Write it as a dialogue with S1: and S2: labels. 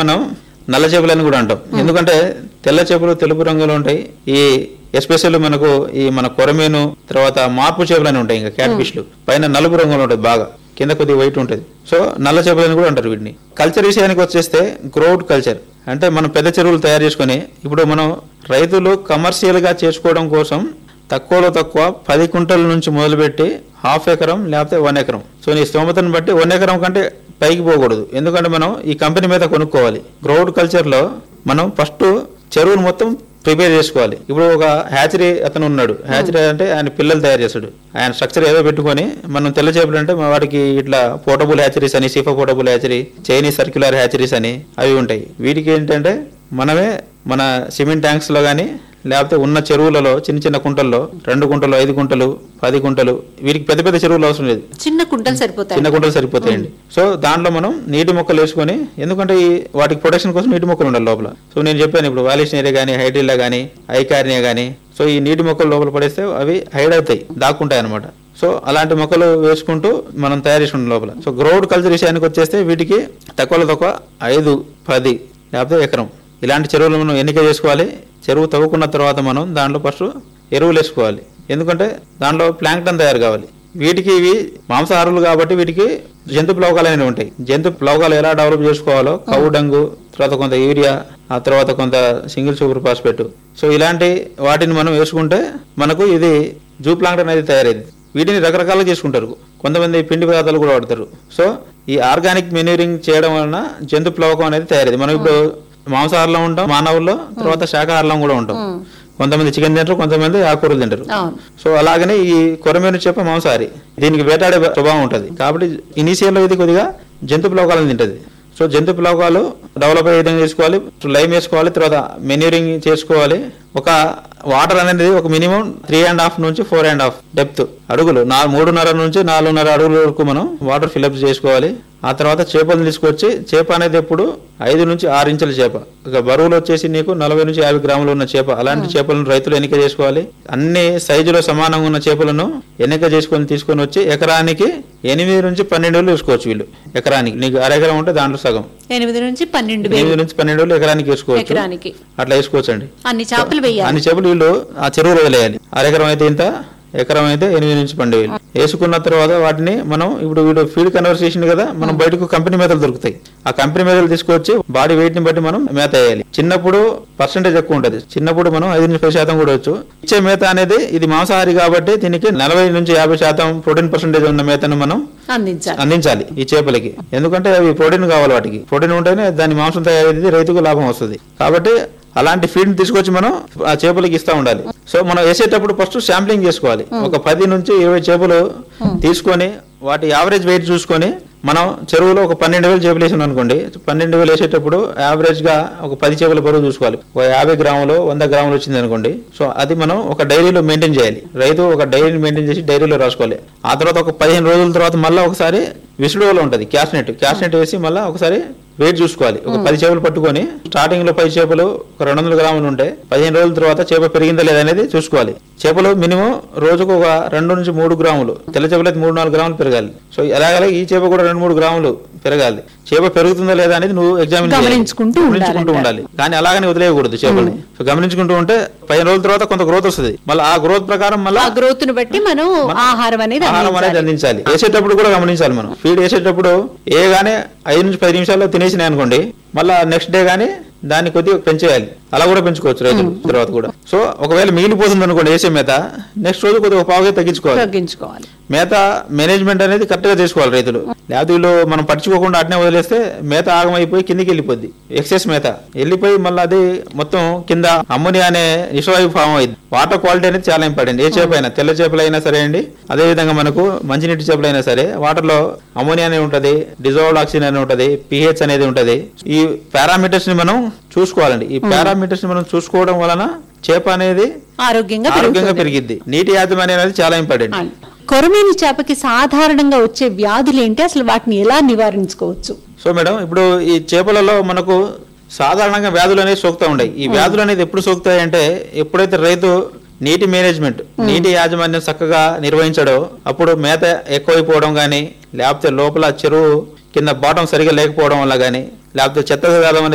S1: మనం నల్ల చేపలని కూడా అంటాం ఎందుకంటే తెల్ల చేపలు తెలుపు రంగులో ఉంటాయి ఈ ఎస్పెషల్లీ మనకు ఈ మన కొరమీను తర్వాత మార్పు చేపలని ఉంటాయి ఇంకా క్యాట్ ఫిష్లు పైన నలుపు రంగులో ఉంటుంది బాగా కింద కొద్దిగా వైట్ ఉంటుంది సో నల్ల చేపలని కూడా అంటారు వీటిని కల్చర్ విషయానికి వచ్చేస్తే గ్రోడ్ కల్చర్ అంటే మనం పెద్ద చెరువులు తయారు చేసుకొని ఇప్పుడు మనం రైతులు కమర్షియల్ గా చేసుకోవడం కోసం తక్కువలో తక్కువ పది కుంటల నుంచి మొదలుపెట్టి హాఫ్ ఎకరం లేకపోతే వన్ ఎకరం సో నీ స్తోమతను బట్టి వన్ ఎకరం కంటే పైకి పోకూడదు ఎందుకంటే మనం ఈ కంపెనీ మీద కొనుక్కోవాలి గ్రౌడ్ కల్చర్లో మనం ఫస్ట్ చెరువును మొత్తం ప్రిపేర్ చేసుకోవాలి ఇప్పుడు ఒక హ్యాచరీ అతను ఉన్నాడు హ్యాచరీ అంటే ఆయన పిల్లలు తయారు చేస్తాడు ఆయన స్ట్రక్చర్ ఏదో పెట్టుకొని మనం తెల్ల చేపలు అంటే మా వాడికి ఇట్లా పోర్టబుల్ హ్యాచరీస్ అని CIFA portable hatchery Chinese circular hatcheries అని అవి ఉంటాయి వీటికి ఏంటంటే మనమే మన సిమెంట్ ట్యాంక్స్ లో కానీ లేకపోతే ఉన్న చెరువులలో చిన్న చిన్న కుంటల్లో రెండు కుంటలు ఐదు కుంటలు పది కుంటలు వీటికి పెద్ద పెద్ద చెరువులు అవసరం లేదు
S2: చిన్న కుంటలు సరిపోతాయి
S1: చిన్న కుంటలు సరిపోతాయండి సో దాంట్లో మనం నీటి మొక్కలు వేసుకొని ఎందుకంటే ఈ వాటికి ప్రొటెక్షన్ కోసం నీటి మొక్కలు ఉండాలి లోపల సో నేను చెప్పాను ఇప్పుడు వాలిస్నేరియా కానీ హైడ్రిల్లా కానీ ఐకార్నియా కానీ సో ఈ నీటి మొక్కలు లోపల పడేస్తే అవి హైడ్ అవుతాయి దాక్కుంటాయి అనమాట సో అలాంటి మొక్కలు వేసుకుంటూ మనం తయారు చేసుకుంటాం లోపల సో గ్రౌడ్ కల్చర్ విషయానికి వచ్చేస్తే వీటికి తక్కువలో తక్కువ ఐదు పది లేకపోతే ఎకరం ఇలాంటి చెరువులు మనం ఎన్నిక చేసుకోవాలి చెరువు తవ్వుకున్న తర్వాత మనం దాంట్లో ఫస్ట్ ఎరువులు వేసుకోవాలి ఎందుకంటే దాంట్లో ప్లాంక్టన్ తయారు కావాలి వీటికి ఇవి మాంసాహారులు కాబట్టి వీటికి జంతు ప్లవకాలు అనేవి ఉంటాయి జంతు ప్లవకాలు ఎలా డెవలప్ చేసుకోవాలో కౌ డంగు తర్వాత కొంత యూరియా ఆ తర్వాత కొంత సింగిల్ సూపర్ ఫాస్ఫేట్ సో ఇలాంటి వాటిని మనం వేసుకుంటే మనకు ఇది జూ ప్లాంక్టన్ అనేది తయారైంది వీటిని రకరకాలుగా చేసుకుంటారు కొంతమంది పిండి పదార్థాలు కూడా వాడతారు సో ఈ ఆర్గానిక్ మెన్యూరింగ్ చేయడం వలన జంతు ప్లవకం అనేది తయారైంది మనం ఇప్పుడు మాంసాహారంలో ఉంటాం మానవుల్లో తర్వాత శాకాహారంలో కూడా ఉంటాం కొంతమంది చికెన్ తింటారు కొంతమంది ఆకుకూరలు తింటారు
S2: అవును
S1: సో అలాగనే ఈ కొరమీను చేప మాంసాహారి దీనికి వేటాడే స్వభావం ఉంటుంది కాబట్టి ఇనీషియల్లో ఇది కొద్దిగా జంతు ప్లవకాలను తింటది సో జంతు ప్లవకాలు డెవలప్ అయ్యే విధంగా చేసుకోవాలి లైమ్ వేసుకోవాలి తర్వాత మెన్యూరింగ్ చేసుకోవాలి ఒక వాటర్ అనేది ఒక మినిమం త్రీ అండ్ హాఫ్ నుంచి ఫోర్ అండ్ హాఫ్ డెప్త్ అడుగులు నా మూడున్నర నుంచి నాలుగున్నర అడుగుల వరకు మనం వాటర్ ఫిల్అప్ చేసుకోవాలి ఆ తర్వాత చేపలను తీసుకొచ్చి చేప అనేది ఎప్పుడు ఐదు నుంచి ఆరు ఇంచుల చేప ఇక బరువులు వచ్చేసి నీకు నలభై నుంచి యాభై గ్రాములు ఉన్న చేప అలాంటి చేపలను రైతులు ఎన్నిక చేసుకోవాలి అన్ని సైజులో సమానంగా ఉన్న చేపలను ఎన్నిక చేసుకొని తీసుకొని వచ్చి ఎకరానికి ఎనిమిది నుంచి పన్నెండు వేలు వేసుకోవచ్చు వీళ్ళు ఎకరానికి నీకు అరెకరం ఉంటే దాంట్లో సగం
S2: ఎనిమిది నుంచి పన్నెండు వేలు
S1: ఎనిమిది నుంచి పన్నెండు వేలు ఎకరానికి వేసుకోవచ్చు
S2: ఎకరానికి
S1: అట్లా వేసుకోవచ్చు అండి
S2: అన్ని చేపలు వేయాలి
S1: అన్ని చేపలు వీళ్ళు ఆ చెరువులో వదిలేయాలి అరెకరం అయితే ఇంత ఎకరం అయితే ఎనిమిది నుంచి పన్నెండు వేలు వేసుకున్న తర్వాత వాటిని మనం ఇప్పుడు వీడు ఫీడ్ కన్వర్సేషన్ కదా మనం బయటకు కంపెనీ మేతలు దొరుకుతాయి ఆ కంపెనీ మేతలు తీసుకొచ్చి బాడీ వెయిట్ ని బట్టి మనం మేత వేయాలి చిన్నప్పుడు పర్సెంటేజ్ ఎక్కువ ఉంటుంది చిన్నప్పుడు మనం ఐదు నుంచి పది శాతం కూడా వచ్చు ఇచ్చే మేత అనేది ఇది మాంసాహారి కాబట్టి దీనికి నలభై నుంచి యాభై శాతం ప్రోటీన్ పర్సెంటేజ్ ఉన్న మేతను మనం
S2: అందించాలి
S1: అందించాలి ఈ చేపలకి ఎందుకంటే అవి ప్రోటీన్ కావాలి వాటికి ప్రోటీన్ ఉంటేనే దాని మాంసం తయారైతే రైతుకు లాభం వస్తుంది కాబట్టి అలాంటి ఫీడ్ తీసుకొచ్చి మనం ఆ చేపలకి ఇస్తా ఉండాలి సో మనం వేసేటప్పుడు ఫస్ట్ శాంప్లింగ్ చేసుకోవాలి ఒక పది నుంచి ఇరవై చేపలు తీసుకొని వాటి యావరేజ్ వెయిట్ చూసుకొని మనం చెరువులో ఒక పన్నెండు వేలు చేపలు వేసాం అనుకోండి పన్నెండు వేలు వేసేటప్పుడు యావరేజ్ గా ఒక పది చేపల బరువు చూసుకోవాలి ఒక యాభై గ్రాములు వంద గ్రాములు వచ్చింది అనుకోండి సో అది మనం ఒక డైరీలో మెయింటైన్ చేయాలి రైతు ఒక డైరీని మెయింటైన్ చేసి డైరీలో రాసుకోవాలి ఆ తర్వాత ఒక పదిహేను రోజుల తర్వాత మళ్ళీ ఒకసారి విసుడులో ఉంటుంది క్యాష్ నెట్ క్యాష్ నెట్ వేసి మళ్ళీ ఒకసారి వెయిట్ చూసుకోవాలి ఒక పది చేపలు పట్టుకొని స్టార్టింగ్ లో పది చేపలు ఒక రెండు వందల గ్రాములు ఉంటే పదిహేను రోజుల తర్వాత చేప పెరిగిందా లేదా అనేది చూసుకోవాలి చేపలు మినిమం రోజుకు ఒక రెండు నుంచి మూడు గ్రాములు తెల్ల చేపలు అయితే మూడు నాలుగు గ్రాములు పెరగాలి సో ఎలాగలా ఈ చేప కూడా రెండు మూడు గ్రాములు పెరగాలి చేప పెరుగుతుందా లేదా అనేది నువ్వు ఎగ్జామిన్
S2: గమనించుకుంటూ
S1: గమనించుకుంటూ ఉండాలి కానీ అలాగనే వదిలేయకూడదు చేపల్ని సో గమనించుకుంటూ ఉంటే పదిహేను రోజుల తర్వాత కొంత గ్రోత్ వస్తుంది మళ్ళీ ఆ గ్రోత్ ప్రకారం మళ్ళీ
S2: ఆ గ్రోత్ ను బట్టి మనం ఆహారం అనేది
S1: ఆహారం అనేది
S2: అందించాలి
S1: అందించాలి వేసేటప్పుడు కూడా గమనించాలి మనం ఫీడ్ వేసేటప్పుడు ఏగానే ఐదు నుంచి పది నిమిషాల్లో తినేసినాయి అనుకోండి మళ్ళా నెక్స్ట్ డే గానీ దాన్ని కొద్దిగా పెంచేయాలి అలా కూడా పెంచుకోవచ్చు రైతులు తర్వాత కూడా సో ఒకవేళ మిగిలిపోతుంది అనుకోండి వేసే మేత నెక్స్ట్ రోజు కొద్దిగా ఒక పావుగా తగ్గించుకోవాలి
S2: తగ్గించుకోవాలి
S1: మేత మేనేజ్మెంట్ అనేది కరెక్ట్ గా చేసుకోవాలి రైతులు లేకపోతే వీళ్ళు మనం పట్టించుకోకుండా అట్నే వదిలేస్తే మేత ఆగమైపోయి కిందికి వెళ్ళిపోద్ది ఎక్సెస్ మేత వెళ్ళిపోయి మళ్ళీ అది మొత్తం కింద అమ్మోనియా అనే విషవాయు ఫామ్ అయింది వాటర్ క్వాలిటీ అనేది చాలా ఇంపార్టెంట్ ఏ చేప అయినా తెల్ల చేపలు అయినా సరే అండి అదే విధంగా మనకు మంచినీటి చేపలు అయినా సరే వాటర్ లో అమోనియా అనేది ఉంటది డిజాల్వ్డ్ ఆక్సిజన్ అనేది ఉంటది పిహెచ్ అనేది ఉంటది ఈ పారామీటర్స్ ని మనం చూసుకోవాలండి ఈ పారామీటర్స్ ని మనం చూసుకోవడం వలన చేప అనేది
S2: ఆరోగ్యంగా
S1: ఆరోగ్యంగా
S2: పెరుగుతుంది
S1: పెరిగిద్ది నీటి యాజమాన్యం అనేది చాలా ఇంపార్టెంట్
S2: అవును. కొరమీను చేపకి సాధారణంగా వచ్చే వ్యాధులు ఏంటి అసలు వాటిని ఎలా నివారించుకోవచ్చు
S1: సో మేడం ఇప్పుడు ఈ చేపలలో మనకు సాధారణంగా వ్యాధులు అనేవి సోకుతా ఉన్నాయి ఈ వ్యాధులు అనేది ఎప్పుడు సోకుతాయి అంటే ఎప్పుడైతే రైతు నీటి మేనేజ్మెంట్ నీటి యాజమాన్యం చక్కగా నిర్వహించడో అప్పుడు మేత ఎక్కువైపోవడం కానీ లేకపోతే లోపల చెరువు కింద బాటం సరిగా లేకపోవడం వల్ల కానీ లేకపోతే చెత్త చెదారం అనేది